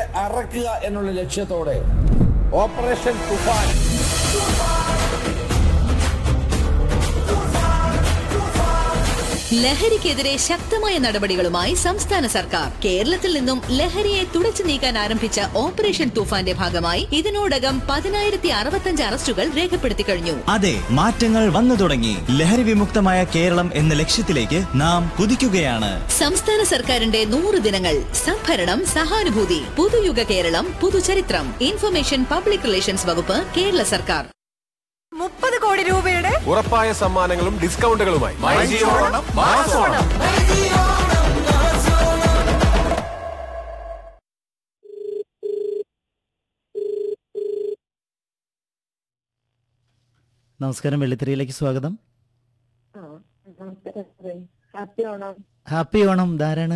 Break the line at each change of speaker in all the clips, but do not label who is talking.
അറക്കുക എന്നുള്ള ലക്ഷ്യത്തോടെ ഓപ്പറേഷൻ തുഫാൻ
ലഹരിക്കെതിരെ ശക്തമായ നടപടികളുമായി സംസ്ഥാന സർക്കാർ കേരളത്തിൽ നിന്നും ലഹരിയെ തുടച്ചു നീക്കാൻ ആരംഭിച്ച ഓപ്പറേഷൻ തൂഫാന്റെ ഭാഗമായി ഇതിനോടകം പതിനായിരത്തി അറുപത്തഞ്ച് അറസ്റ്റുകൾ രേഖപ്പെടുത്തി കഴിഞ്ഞു
അതെ മാറ്റങ്ങൾ വന്നു തുടങ്ങി ലഹരി വിമുക്തമായ കേരളം എന്ന ലക്ഷ്യത്തിലേക്ക് നാം കുതിക്കുകയാണ്
സംസ്ഥാന സർക്കാരിന്റെ നൂറ് ദിനങ്ങൾ സംഭരണം സഹാനുഭൂതി പുതുയുഗ കേരളം പുതുചരിത്രം ഇൻഫർമേഷൻ പബ്ലിക് റിലേഷൻസ് വകുപ്പ് കേരള സർക്കാർ
മുപ്പത് കോടി രൂപയുടെ
ഉറപ്പായ സമ്മാനങ്ങളും ഡിസ്കൗണ്ടുകളുമായി
നമസ്കാരം വെള്ളിത്തിരയിലേക്ക് സ്വാഗതം
ആ, നമസ്കാരം സാറേ. ഹാപ്പി ഓണം
ഹാപ്പി ഓണം ധാരാണ്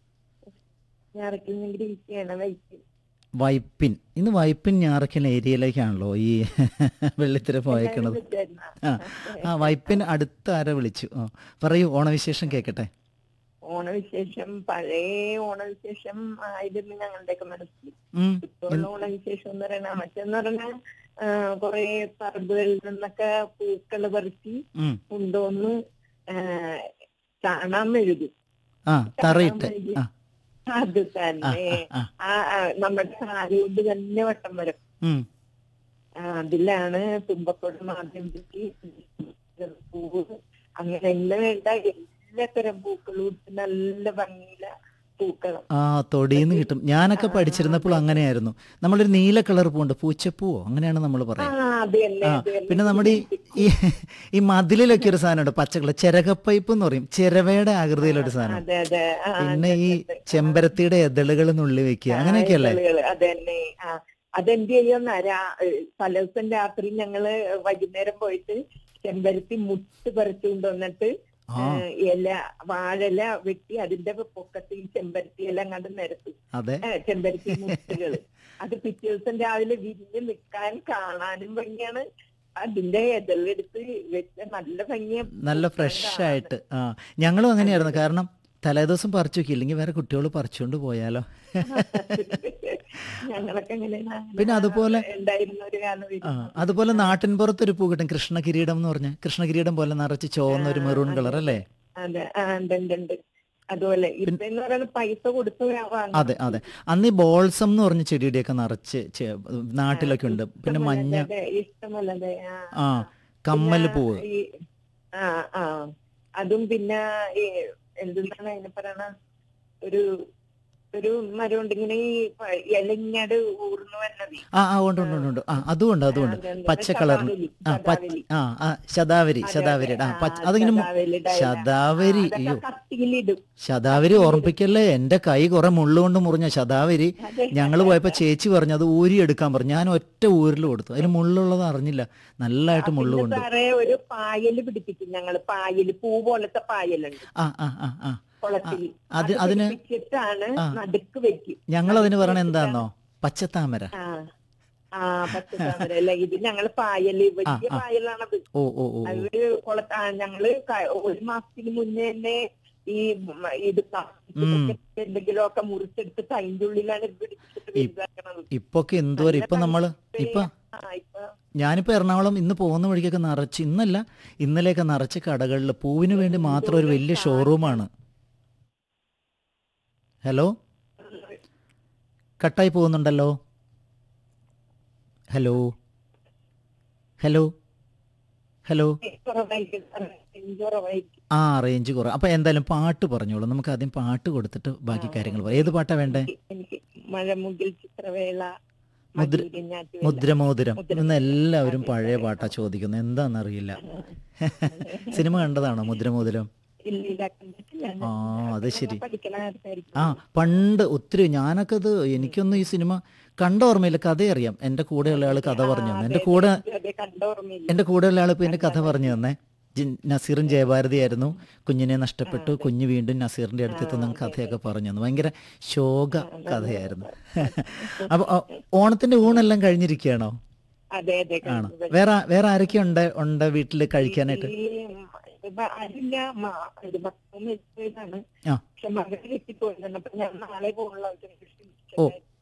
ഞായറക്കിൽ ഇരിക്കുകയാണ് വൈകി
വൈപ്പിൻ ഇന്ന് വൈപ്പിൻ ഞാറക്കൽ ഏരിയയിലേക്കാണല്ലോ ഈ വെള്ളിത്തിര പോയേക്കണത് ആ ആ വൈപ്പിൻ അടുത്ത ആരെ വിളിച്ചു ആ പറയൂ ഓണവിശേഷം കേൾക്കട്ടെ
ഓണവിശേഷം പഴയ ഓണവിശേഷം ആയിരുന്നു ഞങ്ങളുടെയൊക്കെ മനസ്സിൽ
ഉം,
ഇപ്പോഴുള്ള ഓണവിശേഷം എന്ന് പറയുന്ന മറ്റെന്ന് പറഞ്ഞാൽ കുറെ പറമ്പുകളിൽ നിന്നൊക്കെ പൂക്കള് പറിച്ച്
ഉം.
കൊണ്ടുവന്ന് ആ, ചാണാൻ മെഴുകും
ആ തറയിട്ട് ആ
അത് തന്നെ
ആ,
ആ ആ, നമ്മുടെ സാരി കൊണ്ട് തന്നെ വട്ടം വരും
ഉം.
ആ, അതിലാണ് തുമ്പക്കൊടി ആദ്യം പറ്റി പൂവ് അങ്ങനെ എല്ലാം വേണ്ട എല്ലാത്തരം പൂക്കളും ഇട്ട് നല്ല ഭംഗിയില പൂക്കളം
ആ തൊടിയിന്ന് കിട്ടും ഞാനൊക്കെ പഠിച്ചിരുന്നപ്പോൾ അങ്ങനെയായിരുന്നു നമ്മളൊരു നീല കളർ പൂണ്ട് പൂച്ചപ്പൂവോ അങ്ങനെയാണ് നമ്മൾ
ആ
പറയാം
അത് തന്നെ
ആ
അത് തന്നെ.
പിന്നെ നമ്മുടെ ഈ ഈ ഈ മതിലിലൊക്കെ ഒരു സാധനമുണ്ട് പച്ചക്കളർ ചിരകപ്പൈപ്പ് എന്ന് പറയും ചിരവയുടെ ആകൃതിയിലൊരു സാധനം
അതെ അതെ ആ,
പിന്നെ ഈ
അതെ, അതെ.
ചെമ്പരത്തിയുടെ എതളുകൾ നുള്ളി വെക്കുക അങ്ങനെയൊക്കെയല്ലേ
ഇതളുകള്, അത് തന്നെ ആ അതെന്ത് ചെയ്യുന്ന പല ദിവസം രാത്രി ഞങ്ങള് വൈകുന്നേരം പോയിട്ട് ചെമ്പരത്തി മുട്ട് പറിച്ചുകൊണ്ട് വന്നിട്ട്
ആ.
ഏ, ഇല വാഴല വെട്ടി അതിന്റെ പൊക്കത്തിൽ ചെമ്പരത്തി എല്ലാം കണ്ട് നിരത്തി
അതെ
ഏ, ചെമ്പരത്തി മുട്ടുകള് അത് പിറ്റേ ദിവസം രാവിലെ വിരിഞ്ഞ് നിൽക്കാൻ കാണാനും ഭംഗിയാണ് അതിന്റെ എതിലെടുത്ത് വെച്ച നല്ല ഭംഗിയ
നല്ല ഫ്രഷ് ആയിട്ട് ആ ഞങ്ങളും അങ്ങനെയായിരുന്നു കാരണം തലേദിവസം പറിച്ചു വെക്കും ഇല്ലെങ്കിൽ വേറെ കുട്ടികൾ പറിച്ചുകൊണ്ട് പോയാലോ
ഞങ്ങളൊക്കെ അങ്ങനെ
പിന്നെ അതുപോലെ-
ഉണ്ടായിരുന്ന ഒരു കാലം
ആ അതുപോലെ നാട്ടിൻ പുറത്തൊരു പൂ കിട്ടും കൃഷ്ണകിരീടം എന്ന് പറഞ്ഞ കൃഷ്ണകിരീടം പോലെ നിറച്ച് ചുവന്ന ഒരു മെറൂൺ കളർ അല്ലേ
അതെ ആ ഉണ്ട് ഉണ്ട് ഉണ്ട് അതുപോലെ ഇതെന്ന് പറയുന്നത് പൈസ കൊടുത്ത് വാങ്ങും.
അതെ അതെ അന്ന് ഈ ബോൾസം എന്ന് പറഞ്ഞ ചെടിയുടെയൊക്കെ നിറച്ച് ചെ- നാട്ടിലൊക്കെ ഉണ്ട് പിന്നെ
ഇഷ്ടമല്ല,
മഞ്ഞ
അതെ, ഇഷ്ടമല്ല അതെ ആ
ആ കമ്മൽ
പിന്നെ
പൂവ്
ഈ ആ ആ അതും പിന്നെ ഈ എന്താണ് അതിനെ പറയണ ഒരു ഒരു മരം ഉണ്ട് ഇങ്ങനെ ഈ പ- ഇലഞ്ഞട് ഊർന്നു വന്നത്
ആ ആ ഉണ്ട് ഉണ്ട് ഉണ്ട് ഉണ്ട് ആ അതും ഉണ്ട് അതും ഉണ്ട്
ആ, അതുണ്ട്.
പച്ച കളറിന്
ശതാവരി,
ആ പച്ച
ശതാവരി.
ആ ആ ശതാവരി
അതെ,
ശതാവരി ആ
അതെ,
പച്ച
ആ,
അതിങ്ങനെ മു-
ശതാവരി, ഡയല.
ശതാവരി
ആ, അതൊക്കെ
അയ്യോ
കത്തിയിലിടും
ശതാവരി ഓർമ്മിപ്പിക്കല്ലേ എന്റെ കൈ കുറെ മുള്ളുകൊണ്ട് മുറിഞ്ഞ ശതാവരി
അതെ.
ഞങ്ങൾ പോയപ്പോ ചേച്ചി പറഞ്ഞു അത് ഊരി എടുക്കാൻ പറഞ്ഞു ഞാൻ ഒറ്റ ഊരിൽ കൊടുത്തു അതിന് മുള്ളുള്ളത് അറിഞ്ഞില്ല നല്ലതായിട്ട് മുള്ളു
പിന്നെ
കൊണ്ട്
സാറേ ഒരു പായല് പിടിപ്പിക്കും ഞങ്ങള് പായല് പൂ പോലത്തെ പായലുണ്ട്
ആ ആ ആ ആ
കുളത്തിൽ
ആ, അത് അതിന്
പിടിപ്പിച്ചിട്ടാണ്
ആ.
നടുക്ക് വെക്കും
ഞങ്ങൾ അതിന് പറയണ എന്താന്നോ പച്ചത്താമര
ആ ആ പച്ചത്താമര അല്ല ഇത് ഞങ്ങള് പായല് വലിയ
ആ.
പായലാണത്
ഓ ഓ ഓ ഓ.
അത് കുളത്ത ആ, ഞങ്ങള് ക- ഒരു മാസത്തിന് മുന്നേ തന്നെ ഈ മ- ഇത് പ്ലാസ്റ്റിക് എന്തെങ്കിലുമൊക്കെ മുറിച്ചെടുത്തിട്ട് അതിന്റെ ഉള്ളിലാണ് ഇത് പിടിച്ചിട്ട്
ഈ-
വലുതാക്കണത്
ഇപ്പൊക്കെ എന്തോരം ഇപ്പൊ നമ്മള് ഇപ്പൊ
ആ, ഇപ്പൊ
ഞാനിപ്പോ എറണാകുളം ഇന്ന് പോകുന്ന വഴിക്കൊക്കെ നിറച്ച് ഇന്നല്ല ഇന്നലെയൊക്കെ നിറച്ച് കടകളിൽ പൂവിന് വേണ്ടി മാത്രം ഒരു വലിയ ഷോറൂമാണ് ഹലോ കട്ടായി പോകുന്നുണ്ടല്ലോ ഹലോ ഹലോ ഹലോ
കുറവായിരിക്കും സാറേ, റേഞ്ച് കുറവായിരിക്കും
ആ റേഞ്ച് കുറവ് അപ്പൊ എന്തായാലും പാട്ട് പറഞ്ഞോളൂ നമുക്ക് ആദ്യം പാട്ട് കൊടുത്തിട്ട് ബാക്കി കാര്യങ്ങൾ പറയാം ഏത് പാട്ടാ വേണ്ടേ
എനിക്ക് മഴമുകിൽ ചിത്രവേള
മുദ്ര-
മധുരം ഞാറ്റുവേല.
മുദ്രമോതിരം ഇന്ന് എല്ലാവരും പഴയ പാട്ടാ ചോദിക്കുന്നത് എന്താണെന്നറിയില്ല സിനിമ കണ്ടതാണോ മുദ്രമോതിരം
ഇല്ല, ഇല്ല, കണ്ടിട്ടില്ല.
ആ അത് ശരി
പഠിക്കണ നേരത്തായിരിക്കും.
ആ പണ്ട് ഒത്തിരി ഞാനൊക്കെ അത് എനിക്കൊന്നും ഈ സിനിമ കണ്ട ഓർമ്മയില്ല കഥ അറിയാം എൻ്റെ കൂടെയുള്ള ആൾ കഥ പറഞ്ഞു തന്നെ എൻ്റെ കൂടെ
അതെ കണ്ട ഓർമ്മയില്ല
എൻ്റെ കൂടെയുള്ള ആൾ ഇപ്പൊ എൻ്റെ കഥ പറഞ്ഞു തന്നെ ജി- നസീറും ജയഭാരതിയായിരുന്നു കുഞ്ഞിനെ നഷ്ടപ്പെട്ടു കുഞ്ഞ് വീണ്ടും നസീറിന്റെ അടുത്തെത്തുന്ന കഥയൊക്കെ പറഞ്ഞു തന്നു ഭയങ്കര ശോക കഥയായിരുന്നു അപ്പൊ ആ, ഓണത്തിന്റെ ഊണെല്ലാം കഴിഞ്ഞിരിക്കുകയാണോ
അതെ അതെ
ആണോ
കണ്ടു.
വേറെ വേറെ ആരൊക്കെ ഉണ്ട് ഉണ്ട് വീട്ടിൽ കഴിക്കാനായിട്ട്
ഈ ഇപ്പൊ ആരില്ല മ- ഇത് ഭക്ഷണം വെച്ചതാണ്
ആ
പക്ഷെ മകനെ കെട്ടിപ്പോയതാണ് അപ്പൊ ഞാൻ നാളെ പോകുള്ള
ഓ